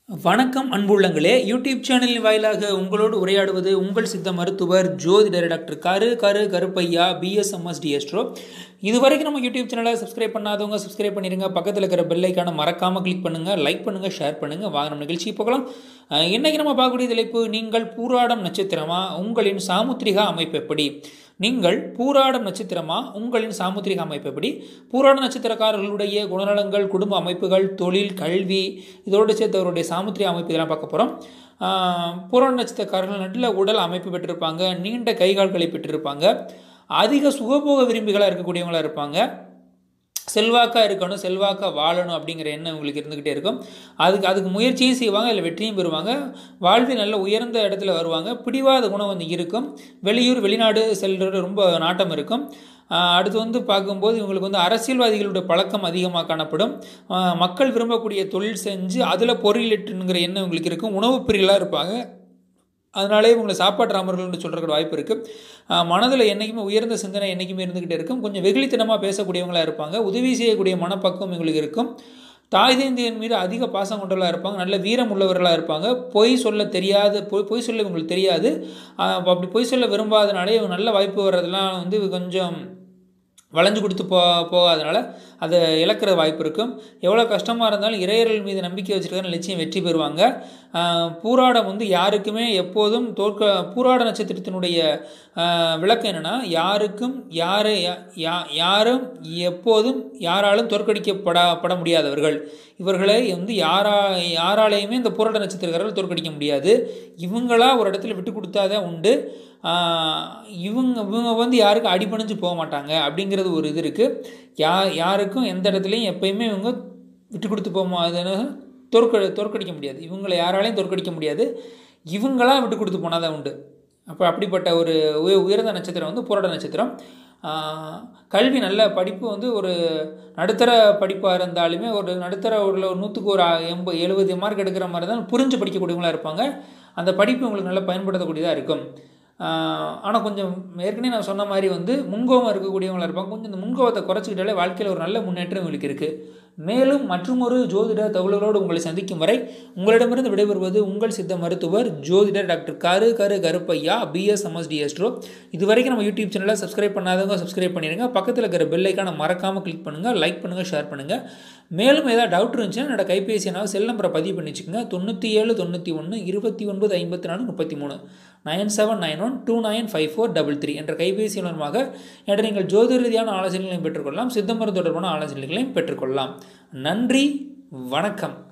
வணக்கம் அன்புள்ளங்களே யூடியூப் சேனலின் வாயிலாக உங்களோடு உரையாடுவது உங்கள் சித்த மருத்துவர் ஜோதிடர் டாக்டர் கரு கரு கருப்பையா பிஎஸ்எம்எஸ் டிஎஸ்ட்ரோ இது வரைக்கும் நம்ம யூடியூப் சேனலை சப்ஸ்கிரைப் பண்ணாதவங்க சப்ஸ்கிரைப் பண்ணிடுங்க பக்கத்தில் இருக்கிற பெல்லைக்கான மறக்காமல் கிளிக் பண்ணுங்கள் லைக் பண்ணுங்கள் ஷேர் பண்ணுங்கள் வாங்க நம்ம நிகழ்ச்சி போகலாம் அஹ், இன்னைக்கு நம்ம பார்க்கக்கூடிய தலைப்பு நீங்கள் பூராடம் நட்சத்திரமா உங்களின் சாமுத்திரிகா அமைப்பு எப்படி நீங்கள் பூராடம் நட்சத்திரமா உங்களின் சாமுத்திரிக அமைப்பு எப்படி பூராட நட்சத்திரக்காரர்களுடைய குணநலங்கள் குடும்ப அமைப்புகள் தொழில் கல்வி இதோடு சேர்த்து அவருடைய சாமுத்திரிக அமைப்பு இதெல்லாம் பார்க்க போகிறோம் பூராட நட்சத்திரக்காரர்கள் நல்ல உடல் அமைப்பு பெற்றிருப்பாங்க நீண்ட கைகால்களை பெற்றிருப்பாங்க அதிக சுகபோக விரும்பிகளாக இருக்கக்கூடியவங்களாக இருப்பாங்க செல்வாக்காக இருக்கணும் செல்வாக்காக வாழணும் அப்படிங்கிற எண்ணம் உங்களுக்கு இருந்துக்கிட்டே இருக்கும் அதுக்கு அதுக்கு முயற்சியும் செய்வாங்க இல்லை வெற்றியும் பெறுவாங்க வாழ்வில் நல்ல உயர்ந்த இடத்துல வருவாங்க பிடிவாத குணம் வந்து இருக்கும் வெளியூர் வெளிநாடு செல்றது ரொம்ப நாட்டம் இருக்கும் ஆஹ் அடுத்து வந்து பார்க்கும்போது இவங்களுக்கு வந்து அரசியல்வாதிகளுடைய பழக்கம் அதிகமாக காணப்படும் ஆஹ் மக்கள் விரும்பக்கூடிய தொழில் செஞ்சு அதில் பொறியிலிட்டுங்கிற எண்ணம் இவங்களுக்கு இருக்கும் உணவு பிரியலாக இருப்பாங்க அதனாலே இவங்களை சாப்பாட்டு ராமர்கள்னு சொல்கிற வாய்ப்பு இருக்குது மனதில் என்றைக்குமே உயர்ந்த சிந்தனை என்றைக்குமே இருந்துக்கிட்டே இருக்கும் கொஞ்சம் வெகுளித்தனமாக பேசக்கூடியவங்களாக இருப்பாங்க உதவி செய்யக்கூடிய மனப்பக்குவம் இவங்களுக்கு இருக்கும் தாய் தேந்தியன் மீது அதிக பாசம் கொண்டவர்களாக இருப்பாங்க நல்ல வீரம் உள்ளவர்களாக இருப்பாங்க பொய் சொல்ல தெரியாத பொய் பொய் சொல்ல இவங்களுக்கு தெரியாது ஆஹ் அப்படி பொய் சொல்ல விரும்பாதனாலே இவங்க நல்ல வாய்ப்பு வர்றதெல்லாம் வந்து கொஞ்சம் வளைஞ்சு கொடுத்து போ போகாதனால அதை இழக்கிற வாய்ப்பு இருக்கும் எவ்வளோ கஷ்டமாக இருந்தாலும் இறையர்கள் மீது நம்பிக்கை வச்சுருக்காங்க நிச்சயம் வெற்றி பெறுவாங்க ஆஹ் பூராடம் வந்து யாருக்குமே எப்போதும் தோற்க பூராட நட்சத்திரத்தினுடைய ஆஹ் விளக்கம் என்னென்னா யாருக்கும் யாரை யா- யா- யாரும் எப்போதும் யாராலும் தோற்கடிக்கப்பட பட முடியாதவர்கள் இவர்களை வந்து யாரா யாராலையுமே இந்த பூராட நட்சத்திரக்காரர்கள் தோற்கடிக்க முடியாது இவங்களா ஒரு இடத்துல விட்டு கொடுத்தாதான் உண்டு ஆஹ் இவங்க இவங்க வந்து யாருக்கும் அடிபணிஞ்சு போக மாட்டாங்க அப்படிங்கிறது ஒரு இது இருக்குது யா யாருக்கும் எந்த இடத்துலையும் எப்பயுமே இவங்க விட்டு கொடுத்து போக அதுன்னு தோற்க தோற்கடிக்க முடியாது இவங்களை யாராலையும் தோற்கடிக்க முடியாது இவங்களா விட்டு கொடுத்து போனால் தான் உண்டு அப்போ அப்படிப்பட்ட ஒரு உய- உயர்ந்த நட்சத்திரம் வந்து புரட நட்சத்திரம் ஆஹ் கல்வி நல்ல படிப்பு வந்து ஒரு நடுத்தர படிப்பாக இருந்தாலுமே ஒரு நடுத்தர ஒரு ஒரு நூற்றுக்கு ஒரு எண்பது எழுபது மார்க் எடுக்கிற மாதிரி தான் புரிஞ்சு படிக்கக்கூடியவங்களா இருப்பாங்க அந்த படிப்பு உங்களுக்கு நல்லா பயன்படுத்தக்கூடியதாக இருக்கும் ஆனால் கொஞ்சம் ஏற்கனவே நான் சொன்ன மாதிரி வந்து முன்கோபம் இருக்கக்கூடியவங்களா இருப்பாங்க கொஞ்சம் இந்த முன்கோபத்தை குறைச்சிக்கிட்டாலே வாழ்க்கையில் ஒரு நல்ல முன்னேற்றம் உங்களுக்கு இருக்குது மேலும் மற்றுமொரு ஜோதிட தகவல்களோடு உங்களை சந்திக்கும் வரை உங்களிடமிருந்து விடைபெறுவது உங்கள் சித்த மருத்துவர் ஜோதிடர் டாக்டர் கரு கரு கருப்பையா பிஎஸ்எம்எஸ் டிஎஸ்ட்ரோ இது வரைக்கும் நம்ம யூடியூப் சேனலை சப்ஸ்கிரைப் பண்ணாதவங்க சப்ஸ்கிரைப் பண்ணிடுங்க பக்கத்தில் இருக்கிற பெல் ஐக்கானை மறக்காமல் கிளிக் பண்ணுங்கள் லைக் பண்ணுங்கள் ஷேர் பண்ணுங்கள் மேலும் ஏதாவது டவுட் இருந்துச்சுன்னா என்னோட கைபேசி என்னால் செல் நம்பரை பதிவு பண்ணி வச்சுக்கோங்க தொண்ணூற்றி ஏழு தொண்ணூற்றி ஒன்று இருபத்தி ஒன்பது ஐம்பத்தி நாலு முப்பத்தி மூணு nine seven nine one two nine five four double three என்ற கைபேசி மூலமாக என்ற நீங்கள் ஜோதிட ரீதியான ஆலோசனைகளையும் பெற்றுக்கொள்ளலாம் சித்த மருந்து தொடர்பான ஆலோசனைகளையும் பெற்றுக்கொள்ளலாம் நன்றி வணக்கம்